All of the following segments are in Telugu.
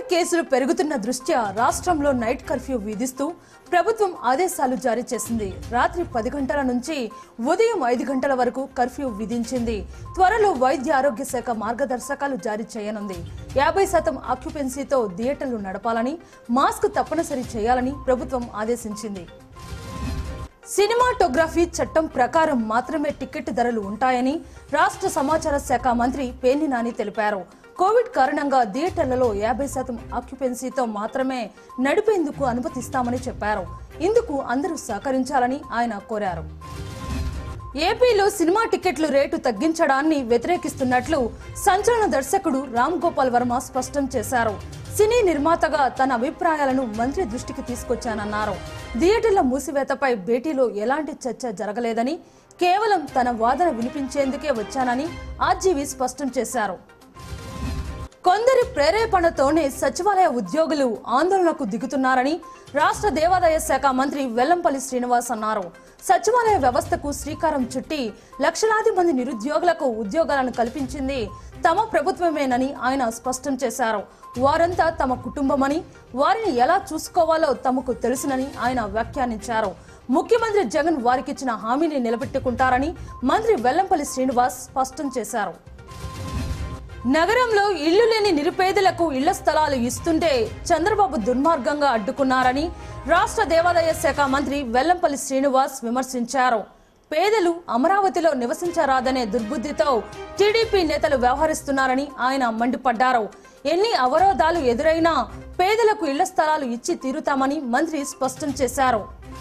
కేసులు పెరుగుతున్న దృష్ట్యా రాష్ట్రంలో నైట్ కర్ఫ్యూ విధిస్తూ ప్రభుత్వం ఆదేశాలు జారీ చేసింది రాత్రి పది గంటల నుంచి ఉదయం ఐదు గంటల వరకు కర్ఫ్యూ విధించింది త్వరలో వైద్య ఆరోగ్య శాఖ మార్గదర్శకాలు జారీ చేయనుంది యాభై శాతం ఆక్యుపెన్సీతో థియేటర్లు నడపాలని మాస్క్ తప్పనిసరి చేయాలని ప్రభుత్వం ఆదేశించింది సినిమాటోగ్రఫీ చట్టం ప్రకారం మాత్రమే టికెట్ ధరలు ఉంటాయని రాష్ట్ర సమాచార శాఖ మంత్రి పేర్ని నాని తెలిపారు కోవిడ్ కారణంగా థియేటర్లలో యాభై శాతం ఆక్యుపెన్సీతో మాత్రమే నడిపేందుకు అనుమతిస్తామని చెప్పారు ఇందుకు అందరూ సహకరించాలని ఆయన కోరారు ఏపీలో సినిమా టికెట్లు రేటు తగ్గించడాన్ని వ్యతిరేకిస్తున్నట్లు సంచలన దర్శకుడు రామ్ గోపాల్ వర్మ స్పష్టం చేశారు సినీ నిర్మాతగా తన అభిప్రాయాలను మంత్రి దృష్టికి తీసుకొచ్చానన్నారు థియేటర్ల మూసివేతపై భేటీలో ఎలాంటి చర్చ జరగలేదని కేవలం తన వాదన వినిపించేందుకే వచ్చానని ఆర్జీవి స్పష్టం చేశారు కొందరి ప్రేరేపణతోనే సచివాలయ ఉద్యోగులు ఆందోళనకు దిగుతున్నారని రాష్ట్ర దేవాదాయ శాఖ మంత్రి వెల్లంపల్లి శ్రీనివాస్ అన్నారు సచివాలయ వ్యవస్థకు శ్రీకారం చుట్టి లక్షలాది మంది నిరుద్యోగులకు ఉద్యోగాలను కల్పించింది తమ ప్రభుత్వమేనని ఆయన స్పష్టం చేశారు వారంతా తమ కుటుంబమని వారిని ఎలా చూసుకోవాలో తమకు తెలుసునని ఆయన వ్యాఖ్యానించారు ముఖ్యమంత్రి జగన్ వారికిచ్చిన హామీని నిలబెట్టుకుంటారని మంత్రి వెల్లంపల్లి శ్రీనివాస్ స్పష్టం చేశారు నగరంలో ఇల్లు లేని నిరుపేదలకు ఇళ్ల స్థలాలు ఇస్తుంటే చంద్రబాబు దుర్మార్గంగా అడ్డుకున్నారని రాష్ట్ర దేవాదాయ శాఖ మంత్రి వెల్లంపల్లి శ్రీనివాస్ విమర్శించారు పేదలు అమరావతిలో నివసించరాదనే దుర్బుద్ధితో టీడీపీ నేతలు వ్యవహరిస్తున్నారని ఆయన మండిపడ్డారు ఎన్ని అవరోధాలు ఎదురైనా పేదలకు ఇళ్ల స్థలాలు ఇచ్చి తీరుతామని మంత్రి స్పష్టం చేశారు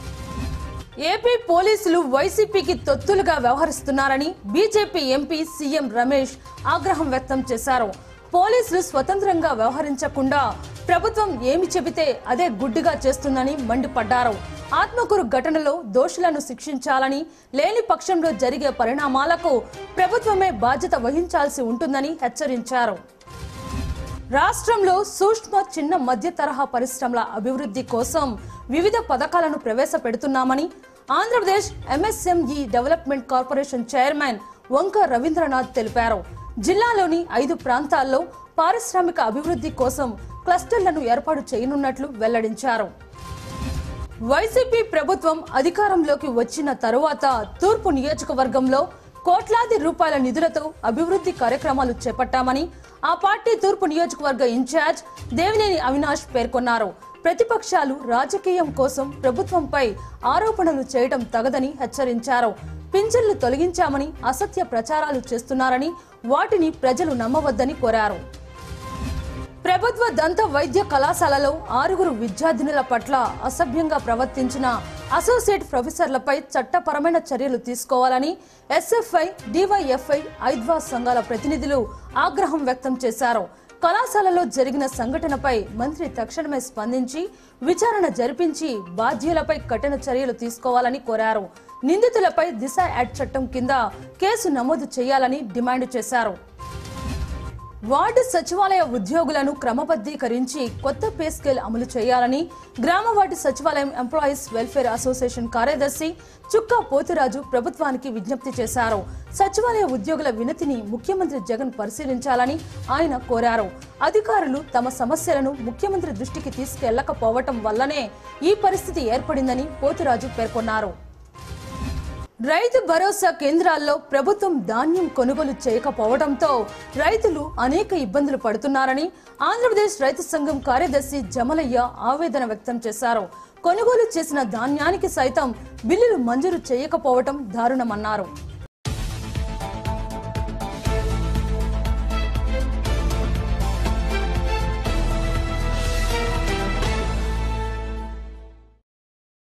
ఏపీ పోలీసులు వైసీపీకి తొత్తులుగా వ్యవహరిస్తున్నారని బీజేపీ ఎంపీ సీఎం రమేష్ ఆగ్రహం వ్యక్తం చేశారు పోలీసులు స్వతంత్రంగా వ్యవహరించకుండా ప్రభుత్వం ఏమి చెబితే అదే గుడ్డిగా చేస్తుందని మండిపడ్డారు ఆత్మకూరు ఘటనలో దోషులను శిక్షించాలని లేని పక్షంలో జరిగే పరిణామాలకు ప్రభుత్వమే బాధ్యత వహించాల్సి ఉంటుందని హెచ్చరించారు రాష్ట్రంలో సూక్ష్మ చిన్న మధ్య తరహా పరిశ్రమల అభివృద్ధి కోసం వివిధ పథకాలను ప్రవేశపెడుతున్నామని Andhra Pradesh MSME development corporation chairman Vanka Ravindranath తెలిపారు జిల్లాలోని ఐదు ప్రాంతాల్లో పారిశ్రామిక అభివృద్ధి కోసం క్లస్టర్లను ఏర్పాటు చేయనున్నట్లు వెల్లడించారు వైసీపీ ప్రభుత్వం అధికారంలోకి వచ్చిన తరువాత తూర్పు నియోజకవర్గంలో కోట్లాది రూపాయల నిధులతో అభివృద్ధి కార్యక్రమాలు చేపట్టామని ఆ పార్టీ తూర్పు నియోజకవర్గ ఇన్ఛార్జ్ దేవినేని అవినాష్ పేర్కొన్నారు ప్రతిపక్షాలు రాజకీయం కోసం ప్రభుత్వంపై ఆరోపణలు చేయడం తగదని హెచ్చరించారు పింఛన్లు తొలగించామని అసత్య ప్రచారాలు చేస్తున్నారని వాటిని ప్రజలు నమ్మవద్దని కోరారు ప్రభుత్వ దంత వైద్య కళాశాలలో ఆరుగురు విద్యార్థినుల పట్ల అసభ్యంగా ప్రవర్తించిన అసోసియేట్ ప్రొఫెసర్లపై చట్టపరమైన చర్యలు తీసుకోవాలని ఎస్ఎఫ్ఐ డివైఎఫ్ఐ ఐద్వా సంఘాల ప్రతినిధులు ఆగ్రహం వ్యక్తం చేశారు కళాశాలలో జరిగిన సంఘటనపై మంత్రి తక్షణమే స్పందించి విచారణ జరిపించి బాధ్యులపై కఠిన చర్యలు తీసుకోవాలని కోరారు నిందితులపై దిశ యాక్ట్ చట్టం కింద కేసు నమోదు చేయాలని డిమాండ్ చేశారు వార్డు సచివాలయ ఉద్యోగులను క్రమబద్ధీకరించి కొత్త పే స్కేల్ అమలు చేయాలని గ్రామ వార్డు సచివాలయం ఎంప్లాయీస్ వెల్ఫేర్ అసోసియేషన్ కార్యదర్శి చుక్కా పోతురాజు ప్రభుత్వానికి విజ్ఞప్తి చేశారు సచివాలయ ఉద్యోగుల వినతిని ముఖ్యమంత్రి జగన్ పరిశీలించాలని ఆయన కోరారు అధికారులు తమ సమస్యలను ముఖ్యమంత్రి దృష్టికి తీసుకెళ్లకపోవటం వల్లనే ఈ పరిస్థితి ఏర్పడిందని పోతురాజు పేర్కొన్నారు రైతు భరోసా కేంద్రాల్లో ప్రభుత్వం ధాన్యం కొనుగోలు చేయకపోవడంతో రైతులు అనేక ఇబ్బందులు పడుతున్నారని ఆంధ్రప్రదేశ్ రైతు సంఘం కార్యదర్శి జమలయ్య ఆవేదన వ్యక్తం చేశారు కొనుగోలు చేసిన ధాన్యానికి సైతం బిల్లులు మంజూరు చేయకపోవటం దారుణమన్నారు